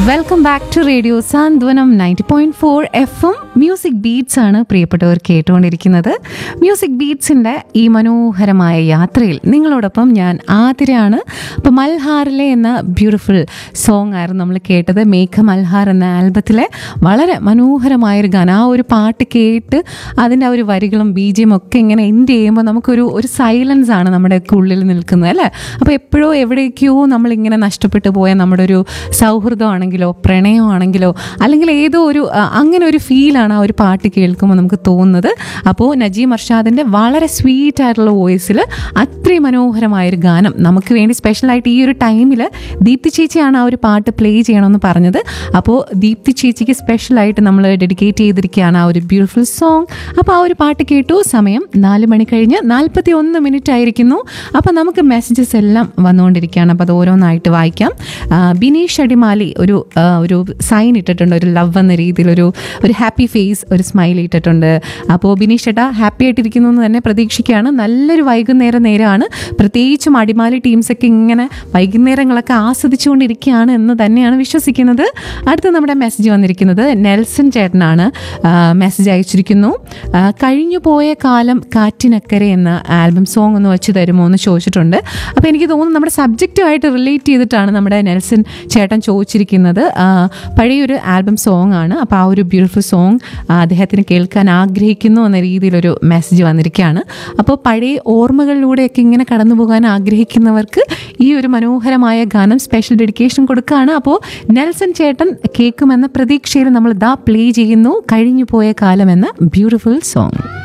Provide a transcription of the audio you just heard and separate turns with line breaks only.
welcome back to radio Santhwanam ninety point four F M music beats ആണ് പ്രിയപ്പെട്ടവർ കേട്ടുകൊണ്ടിരിക്കുന്നത് music ബീറ്റ്സിൻ്റെ ഈ മനോഹരമായ യാത്രയിൽ നിങ്ങളോടൊപ്പം ഞാൻ ആതിരയാണ് അപ്പോൾ മൽഹാറിലെ എന്ന ബ്യൂട്ടിഫുൾ സോങ് ആയിരുന്നു നമ്മൾ കേട്ടത് മേഘ മൽഹാർ എന്ന ആൽബത്തിലെ വളരെ മനോഹരമായൊരു ഗാനം ആ ഒരു പാട്ട് കേട്ട് അതിൻ്റെ ആ ഒരു വരികളും ബീജിയും ഒക്കെ ഇങ്ങനെ എൻഡ് ചെയ്യുമ്പോൾ നമുക്കൊരു ഒരു സൈലൻസ് ആണ് നമ്മുടെ ഉള്ളിൽ നിൽക്കുന്നത് അല്ലേ അപ്പോൾ എപ്പോഴോ എവിടേക്കോ നമ്മളിങ്ങനെ നഷ്ടപ്പെട്ടു പോയ നമ്മുടെ ഒരു സൗഹൃദമാണെങ്കിലോ പ്രണയമാണെങ്കിലോ അല്ലെങ്കിൽ ഏതോ ഒരു ആ, അങ്ങനെ ഒരു ഫീലാണ് ആ ഒരു പാട്ട് കേൾക്കുമ്പോൾ നമുക്ക് തോന്നുന്നത് അപ്പോൾ നജീം അർഷാദിൻ്റെ വളരെ സ്വീറ്റ് ആയിട്ടുള്ള വോയിസിൽ അത്രയും മനോഹരമായൊരു ഗാനം നമുക്ക് വേണ്ടി സ്പെഷ്യലായിട്ട് ഈ ഒരു ടൈമിൽ ദീപ്തി ചേച്ചിയാണ് ആ ഒരു പാട്ട് പ്ലേ ചെയ്യണമെന്ന് പറഞ്ഞത് അപ്പോൾ ദീപ്തി ചേച്ചിക്ക് സ്പെഷ്യലായിട്ട് നമ്മൾ ഡെഡിക്കേറ്റ് ചെയ്തിരിക്കുകയാണ് ആ ഒരു ബ്യൂട്ടിഫുൾ സോങ് അപ്പോൾ ആ ഒരു പാട്ട് കേട്ടു സമയം നാല് മണി കഴിഞ്ഞ് നാൽപ്പത്തി ഒന്ന് മിനിറ്റ് ആയിരിക്കുന്നു അപ്പോൾ നമുക്ക് മെസ്സേജസ് എല്ലാം വന്നുകൊണ്ടിരിക്കുകയാണ് അപ്പോൾ അത് ഓരോന്നായിട്ട് വായിക്കാം ആ, ബിനീഷ് അടിമാലി ഒരു ആ, ഒരു സൈൻ ഇട്ടിട്ടുണ്ട് ഒരു ലവ് എന്ന രീതിയിൽ ഒരു ഒരു ഹാപ്പി ഫേസ് ഒരു സ്മൈൽ ഇട്ടിട്ടുണ്ട് അപ്പോൾ ബിനീഷ് ചേട്ടാ ഹാപ്പി ആയിട്ടിരിക്കുന്നു എന്ന് തന്നെ പ്രതീക്ഷിക്കുകയാണ് നല്ലൊരു വൈകുന്നേരം നേരമാണ് പ്രത്യേകിച്ചും അടിമാലി ടീംസൊക്കെ ഇങ്ങനെ വൈകുന്നേരങ്ങളൊക്കെ ആസ്വദിച്ചുകൊണ്ടിരിക്കുകയാണ് എന്ന് തന്നെയാണ് വിശ്വസിക്കുന്നത് അടുത്ത നമ്മുടെ മെസ്സേജ് വന്നിരിക്കുന്നത് നെൽസൺ ചേട്ടനാണ് മെസ്സേജ് അയച്ചിരിക്കുന്നു ആ, കഴിഞ്ഞു പോയ കാലം കാറ്റിനക്കരെ എന്ന ആൽബം സോങ് ഒന്ന് വെച്ച് തരുമോ എന്ന് ചോദിച്ചിട്ടുണ്ട് അപ്പോൾ എനിക്ക് തോന്നുന്നു നമ്മുടെ സബ്ജക്റ്റുമായിട്ട് റിലേറ്റ് ചെയ്തിട്ടാണ് നമ്മുടെ നെൽസൺ ചേട്ടൻ ചോദിച്ചിരിക്കുന്നത് ആ, പഴയൊരു ആൽബം സോങ് ആണ് അപ്പോൾ ആ ഒരു ബ്യൂട്ടിഫുൾ സോങ് അദ്ദേഹത്തിന് കേൾക്കാൻ ആഗ്രഹിക്കുന്നു എന്ന രീതിയിലൊരു മെസ്സേജ് വന്നിരിക്കുകയാണ് അപ്പോൾ പഴയ ഓർമ്മകളിലൂടെയൊക്കെ ഇങ്ങനെ കടന്നു പോകാൻ ആഗ്രഹിക്കുന്നവർക്ക് ഈ ഒരു മനോഹരമായ ഗാനം സ്പെഷ്യൽ ഡെഡിക്കേഷൻ കൊടുക്കുകയാണ് അപ്പോൾ നെൽസൺ ചേട്ടൻ കേൾക്കുമെന്ന പ്രതീക്ഷയിൽ നമ്മൾ ദാ പ്ലേ ചെയ്യുന്നു കഴിഞ്ഞു പോയ കാലം എന്ന ബ്യൂട്ടിഫുൾ സോങ്